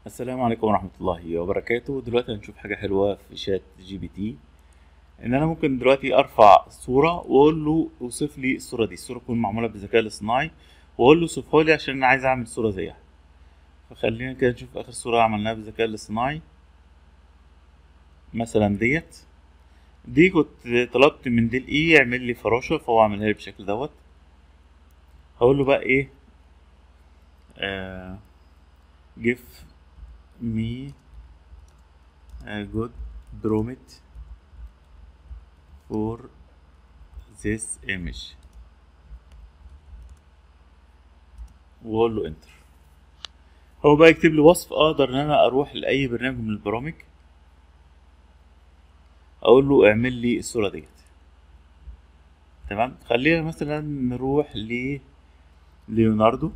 السلام عليكم ورحمة الله وبركاته دلوقتي هنشوف حاجة حلوة في شات جي بي تي ان انا ممكن دلوقتي ارفع صورة واقول له اوصف لي الصورة دي الصورة تكون معمولة بالذكاء الاصطناعي واقول له اوصفها لي عشان انا عايز اعمل صورة زيها فخلينا كده نشوف اخر صورة عملناها بالذكاء الاصطناعي مثلا ديت دي كنت طلبت من ديل اي يعمل لي فراشة فهو عملها لي بالشكل دوت هقول له بقى ايه آه give me a good prompt for this image واقول له انتر هو بقى يكتب لي وصف اقدر ان انا اروح لاي برنامج من البرامج اقول له اعمل لي الصوره ديت تمام خلينا مثلا نروح ل ليوناردو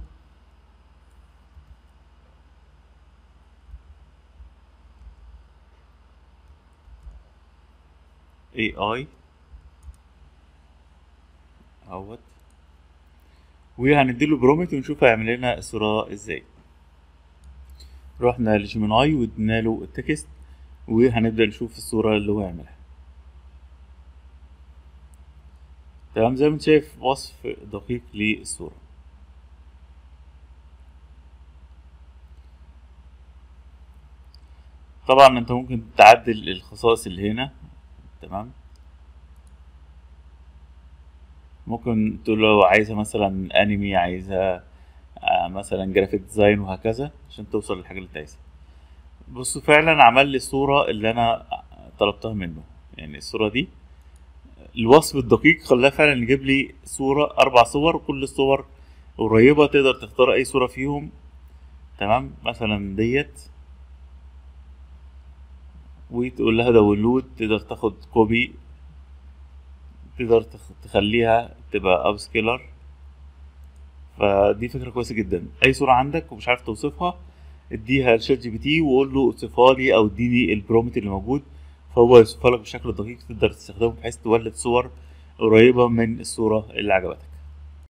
اي اي اهوت وهنديله برومت ونشوف هيعمل لنا الصورة ازاي رحنا لجيميناي وادينا له التكست وهنبدأ نشوف الصورة اللي هو يعملها تمام زي ما انت شايف وصف دقيق للصورة طبعا انت ممكن تعدل الخصائص اللي هنا تمام ممكن تقول له عايزها مثلا انمي عايزها آه مثلا جرافيك ديزاين وهكذا عشان توصل للحاجه اللي انت عايزها بص فعلا عمل لي الصوره اللي انا طلبتها منه يعني الصوره دي الوصف الدقيق خلاه فعلا يجيب لي صوره اربع صور وكل الصور قريبه تقدر تختار اي صوره فيهم تمام مثلا ديت وتقول لها داونلود تقدر تاخد كوبي تقدر تخليها تبقى اب سكيلر فدي فكره كويسه جدا اي صوره عندك ومش عارف توصفها اديها لشات جي بي تي وقول له اوصفها لي او اديني البرومت اللي موجود فهو يوصفها لك بشكل دقيق تقدر تستخدمه بحيث تولد صور قريبه من الصوره اللي عجبتك